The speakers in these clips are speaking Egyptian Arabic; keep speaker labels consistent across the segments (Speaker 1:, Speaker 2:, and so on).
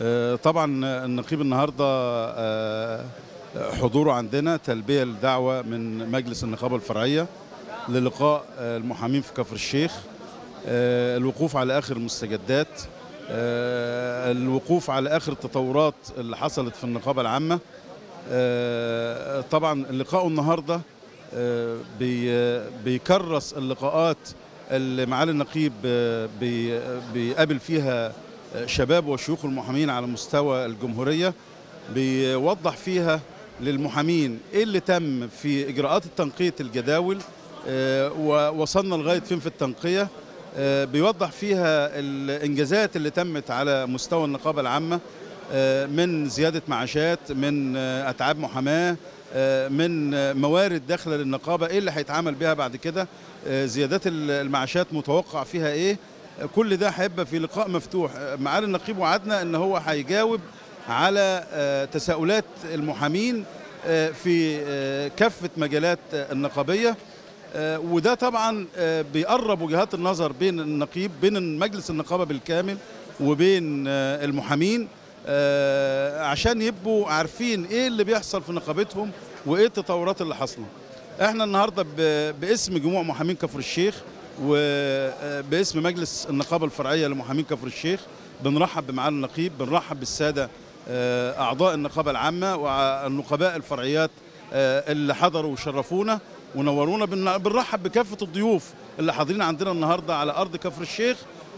Speaker 1: آه، طبعا النقيب النهارده آه، حضوره عندنا تلبيه لدعوه من مجلس النقابه الفرعيه للقاء آه، المحامين في كفر الشيخ آه، الوقوف على اخر المستجدات آه، الوقوف على اخر التطورات اللي حصلت في النقابه العامه آه، طبعا لقاءه النهارده آه، بي- بيكرس اللقاءات اللي معالي النقيب آه، بي- بيقابل فيها آه، شباب وشيوخ المحامين على مستوى الجمهوريه بيوضح فيها للمحامين ايه اللي تم في اجراءات التنقيه الجداول آه، ووصلنا لغايه فين في التنقيه آه، بيوضح فيها الانجازات اللي تمت على مستوى النقابه العامه آه، من زياده معاشات من آه، اتعاب محاماه آه، من آه، موارد داخله للنقابه ايه اللي هيتعمل بيها بعد كده آه، زيادات ال- المعاشات متوقع فيها ايه آه، كل ده هيبقى في لقاء مفتوح آه، معالي النقيب وعدنا ان هو هيجاوب على آه، تساؤلات المحامين آه، في آه، كافه مجالات آه، النقابيه آه، وده طبعا آه، بيقرب وجهات النظر بين النقيب بين مجلس النقابه بالكامل وبين آه، المحامين آه، عشان يبقوا عارفين ايه اللي بيحصل في نقابتهم وايه التطورات اللي حاصله احنا النهارده ب- باسم جموع محامين كفر الشيخ وباسم مجلس النقابه الفرعيه لمحامين كفر الشيخ بنرحب بمعالي النقيب بنرحب بالساده آه، اعضاء النقابه العامه والنقباء الفرعيات آه، اللي حضروا وشرفونا ونورونا بن- بنرحب بكافه الضيوف اللي حاضرين عندنا النهارده على ارض كفر الشيخ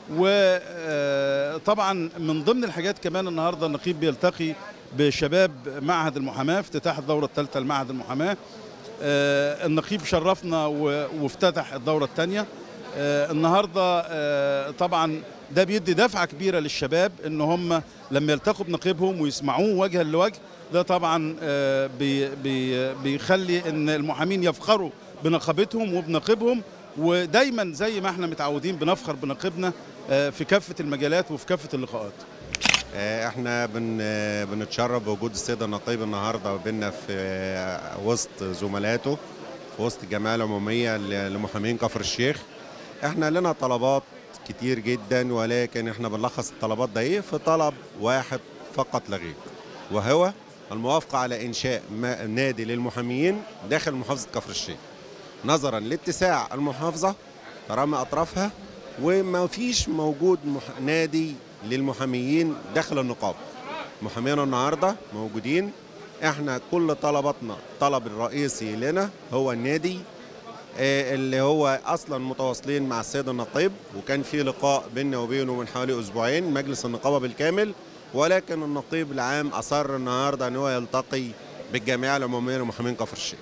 Speaker 1: وطبعا من ضمن الحاجات كمان النهارده النقيب بيلتقي بشباب معهد المحاماه افتتاح الدوره الثالثه لمعهد المحاماه آه، النقيب شرفنا و- وافتتح الدوره الثانيه النهارده آه، طبعا ده بيدي دفعه كبيره للشباب ان هم لما يلتقوا بنقيبهم ويسمعوه وجها لوجه ده طبعا آه، بي بي بيخلي ان المحامين يفخروا بنقابتهم وبنقيبهم ودايما زي ما احنا متعودين بنفخر بنقيبنا آه، في كافه المجالات وفي كافه اللقاءات
Speaker 2: آه، احنا بن آه، بنتشرف بوجود السيد النقيب النهارده بينا في آه، وسط زملاته في وسط الجمعيه العموميه ل- لمحامين كفر الشيخ احنا لنا طلبات كتير جدا ولكن احنا بنلخص الطلبات ده ايه في طلب واحد فقط لا غير وهو الموافقه على انشاء ما- نادي للمحامين داخل محافظه كفر الشيخ نظرا لاتساع المحافظه ترامي اطرافها وما فيش موجود مح... نادي للمحاميين داخل النقابه محامينا النهارده موجودين احنا كل طلباتنا الطلب الرئيسي لنا هو النادي آه، اللي هو اصلا متواصلين مع السيد النقيب وكان في لقاء بيننا وبينه من حوالي اسبوعين مجلس النقابه بالكامل ولكن النقيب العام اصر النهارده ان هو يلتقي بالجمعيه العموميه لمحامين كفر الشيخ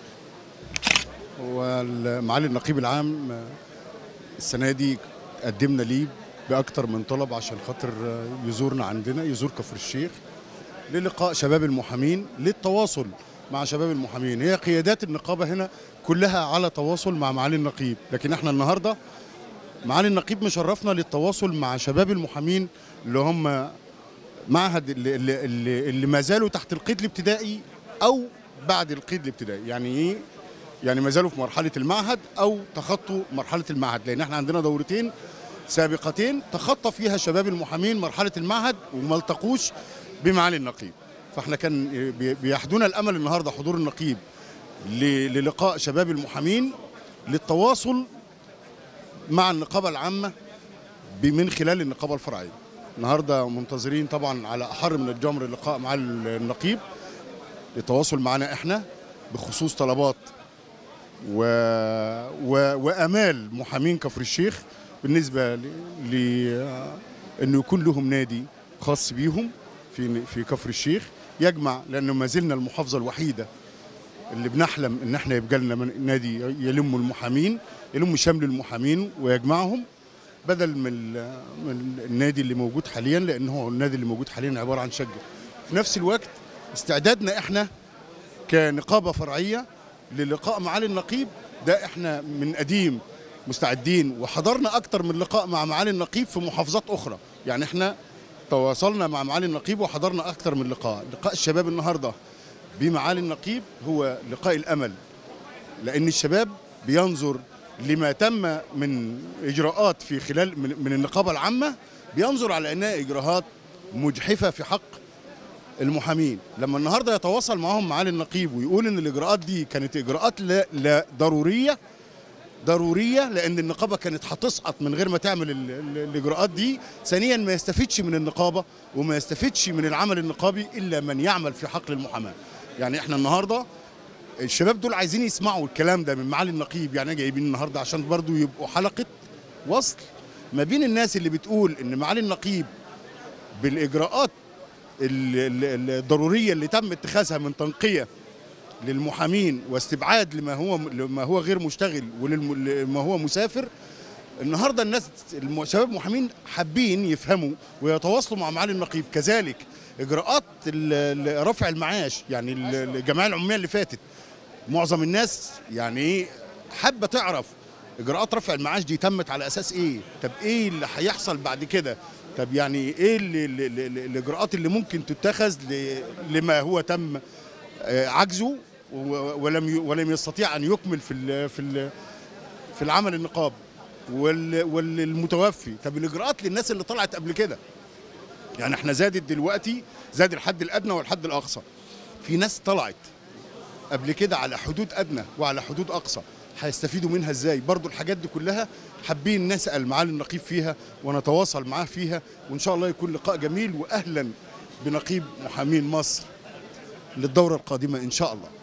Speaker 3: ومعالي النقيب العام آه، السنه دي قدمنا ليه باكتر من طلب عشان خاطر آه، يزورنا عندنا يزور كفر الشيخ للقاء شباب المحامين للتواصل مع شباب المحامين هي قيادات النقابه هنا كلها على تواصل مع معالي النقيب لكن احنا النهارده معالي النقيب مشرفنا للتواصل مع شباب المحامين اللي هم معهد اللي, اللي, اللي, اللي ما زالوا تحت القيد الابتدائي او بعد القيد الابتدائي يعني ايه يعني ما زالوا في مرحله المعهد او تخطوا مرحله المعهد لان احنا عندنا دورتين سابقتين تخطى فيها شباب المحامين مرحله المعهد وما التقوش بمعالي النقيب فاحنا كان بي- بيحدونا الامل النهارده حضور النقيب ل- للقاء شباب المحامين للتواصل مع النقابه العامه ب- من خلال النقابه الفرعيه النهارده منتظرين طبعا على احر من الجمر اللقاء مع النقيب للتواصل معنا احنا بخصوص طلبات و... و... وامال محامين كفر الشيخ بالنسبه ل... ل... انه يكون لهم نادي خاص بيهم في في كفر الشيخ يجمع لانه ما زلنا المحافظه الوحيده اللي بنحلم ان احنا يبقى لنا من- نادي يلم المحامين يلم شمل المحامين ويجمعهم بدل من ال- من النادي اللي موجود حاليا لان هو النادي اللي موجود حاليا عباره عن شقه في نفس الوقت استعدادنا احنا كنقابه فرعيه للقاء معالي النقيب ده احنا من قديم مستعدين وحضرنا اكتر من لقاء مع معالي النقيب في محافظات اخرى يعني احنا تواصلنا مع معالي النقيب وحضرنا اكتر من لقاء لقاء الشباب النهارده بمعالي النقيب هو لقاء الامل لان الشباب بينظر لما تم من اجراءات في خلال من, من النقابه العامه بينظر على انها اجراءات مجحفه في حق المحامين لما النهارده يتواصل معاهم معالي النقيب ويقول ان الاجراءات دي كانت اجراءات لا, لا ضروريه ضروريه لان النقابه كانت هتسقط من غير ما تعمل ال- ال- الاجراءات دي ثانيا ما يستفيدش من النقابه وما يستفيدش من العمل النقابي الا من يعمل في حقل المحاماه يعني احنا النهارده الشباب دول عايزين يسمعوا الكلام ده من معالي النقيب يعني جايبين النهارده عشان برضو يبقوا حلقه وصل ما بين الناس اللي بتقول ان معالي النقيب بالاجراءات ال- ال- الضروريه اللي تم اتخاذها من تنقيه للمحامين واستبعاد لما هو لما هو غير مشتغل ولما هو مسافر النهارده الناس الم- شباب محامين حابين يفهموا ويتواصلوا مع معالي النقيب كذلك اجراءات ال- ال- رفع المعاش يعني ال- الجمعيه العموميه اللي فاتت معظم الناس يعني ايه حابه تعرف اجراءات رفع المعاش دي تمت على اساس ايه طب ايه اللي هيحصل بعد كده طب يعني ايه اللي اللي اللي الاجراءات اللي ممكن تتخذ ل- لما هو تم آه، عجزه و- ولم ي- ولم يستطيع ان يكمل في ال في ال في العمل النقابي وال- والمتوفي طب الاجراءات للناس اللي طلعت قبل كده يعني احنا زادت دلوقتي زاد الحد الادنى والحد الاقصى في ناس طلعت قبل كده على حدود ادنى وعلى حدود اقصى هيستفيدوا منها ازاي برضو الحاجات دي كلها حابين نسال معالي النقيب فيها ونتواصل معاه فيها وان شاء الله يكون لقاء جميل واهلا بنقيب محامين مصر للدوره القادمه ان شاء الله